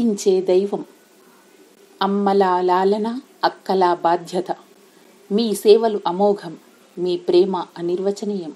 కనిపించే దైవం అమ్మలా లాలన అక్కలా బాధ్యత మీ సేవలు అమోఘం మీ ప్రేమ అనిర్వచనీయం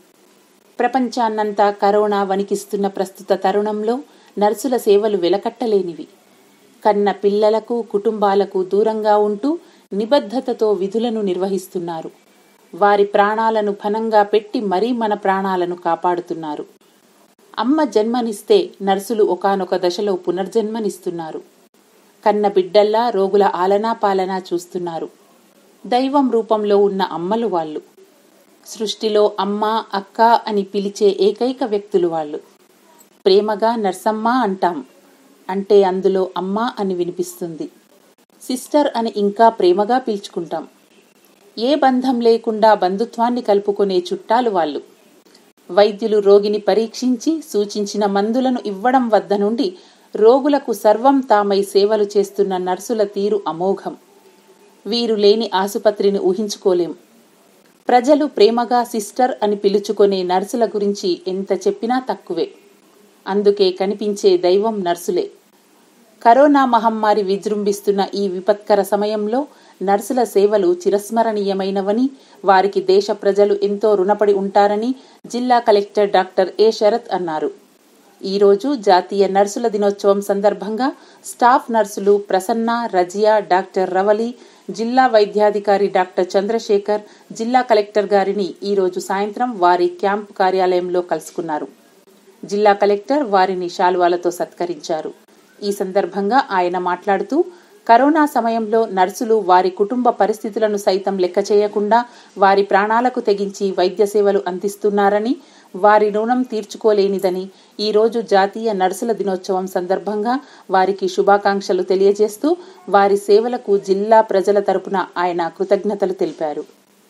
ప్రపంచాన్నంతా కరోనా వణికిస్తున్న ప్రస్తుత తరుణంలో నర్సుల సేవలు వెలకట్టలేనివి కన్న పిల్లలకు కుటుంబాలకు దూరంగా ఉంటూ నిబద్ధతతో విధులను నిర్వహిస్తున్నారు వారి ప్రాణాలను ఫనంగా పెట్టి మరీ మన ప్రాణాలను కాపాడుతున్నారు అమ్మ జన్మనిస్తే నర్సులు ఒకానొక దశలో పునర్జన్మనిస్తున్నారు కన్న బిడ్డల్లా రోగుల ఆలనా పాలనా చూస్తున్నారు దైవం రూపంలో ఉన్న అమ్మలు వాళ్ళు సృష్టిలో అమ్మ అక్క అని పిలిచే ఏకైక వ్యక్తులు వాళ్ళు ప్రేమగా నర్సమ్మ అంటాం అంటే అందులో అమ్మ అని వినిపిస్తుంది సిస్టర్ అని ఇంకా ప్రేమగా పిలుచుకుంటాం ఏ బంధం లేకుండా బంధుత్వాన్ని కలుపుకునే చుట్టాలు వాళ్ళు వైద్యులు రోగిని పరీక్షించి సూచించిన మందులను ఇవ్వడం వద్ద నుండి రోగులకు సర్వం తామై సేవలు చేస్తున్న నర్సుల తీరు అమోఘం వీరు లేని ఆసుపత్రిని ఊహించుకోలేం ప్రజలు ప్రేమగా సిస్టర్ అని పిలుచుకునే నర్సుల గురించి ఎంత చెప్పినా తక్కువే అందుకే కనిపించే దైవం నర్సులే కరోనా మహమ్మారి విజృంభిస్తున్న ఈ విపత్కర సమయంలో నర్సుల సేవలు చిరస్మరణీయమైనవని వారికి దేశ ప్రజలు ఎంతో రుణపడి ఉంటారని జిల్లా కలెక్టర్ డాక్టర్ ఏ శరత్ అన్నారు ఈరోజు జాతీయ నర్సుల దినోత్సవం సందర్భంగా స్టాఫ్ నర్సులు ప్రసన్న రజియా డాక్టర్ రవలి జిల్లా వైద్యాధికారి డాక్టర్ చంద్రశేఖర్ జిల్లా కలెక్టర్ గారిని ఈరోజు సాయంత్రం వారి క్యాంపు కార్యాలయంలో కలుసుకున్నారు జిల్లా కలెక్టర్ వారిని శాలువాలతో సత్కరించారు ఈ సందర్భంగా ఆయన మాట్లాడుతూ కరోనా సమయంలో నర్సులు వారి కుటుంబ పరిస్థితులను సైతం లెక్క చేయకుండా వారి ప్రాణాలకు తెగించి వైద్య సేవలు అందిస్తున్నారని వారి రుణం తీర్చుకోలేనిదని ఈరోజు జాతీయ నర్సుల దినోత్సవం సందర్భంగా వారికి శుభాకాంక్షలు తెలియజేస్తూ వారి సేవలకు జిల్లా ప్రజల తరపున ఆయన కృతజ్ఞతలు తెలిపారు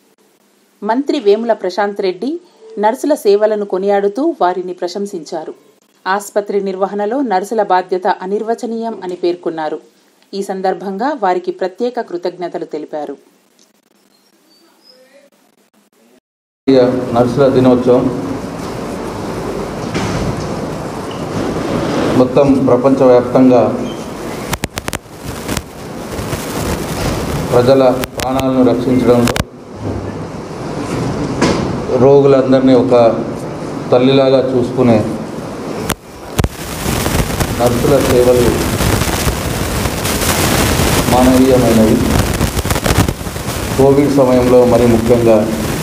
మంత్రి వేముల ప్రశాంత్ రెడ్డి నర్సుల సేవలను కొనియాడుతూ వారిని ప్రశంసించారు ఆస్పత్రి నిర్వహణలో నర్సుల బాధ్యత అనిర్వచనీయం అని పేర్కొన్నారు ఈ సందర్భంగా వారికి ప్రత్యేక కృతజ్ఞతలు తెలిపారు జాతీయ నర్సుల దినోత్సవం మొత్తం ప్రపంచవ్యాప్తంగా ప్రజల ప్రాణాలను రక్షించడంలో రోగులందరినీ ఒక తల్లిలాగా చూసుకునే నర్సుల సేవలు మానవీయమైనవి కోవిడ్ సమయంలో మరి ముఖ్యంగా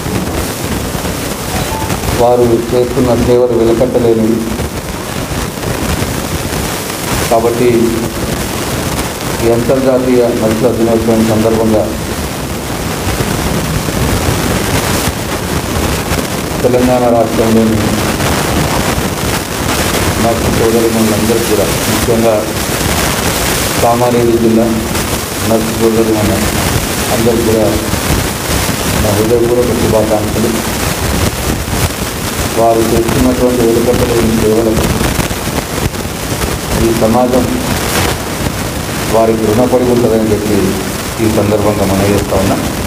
వారు చేస్తున్న సేవలు వెలకట్టలేనివి కాబట్టి ఈ అంతర్జాతీయ నర్సుల దినోత్సవం సందర్భంగా తెలంగాణ రాష్ట్రంలోని నర్సు సోదరిమణులందరూ కూడా ముఖ్యంగా కామారెడ్డి జిల్లా నర్సు సోదరిమణ అందరూ కూడా నా హృదయపూర్వక శుభాకాంక్షలు వారు చేస్తున్నటువంటి వెలుకట్టలేని సేవలకు ఈ సమాజం వారికి రుణపడి ఉంటుందని చెప్పి ఈ సందర్భంగా మనం చేస్తా ఉన్నా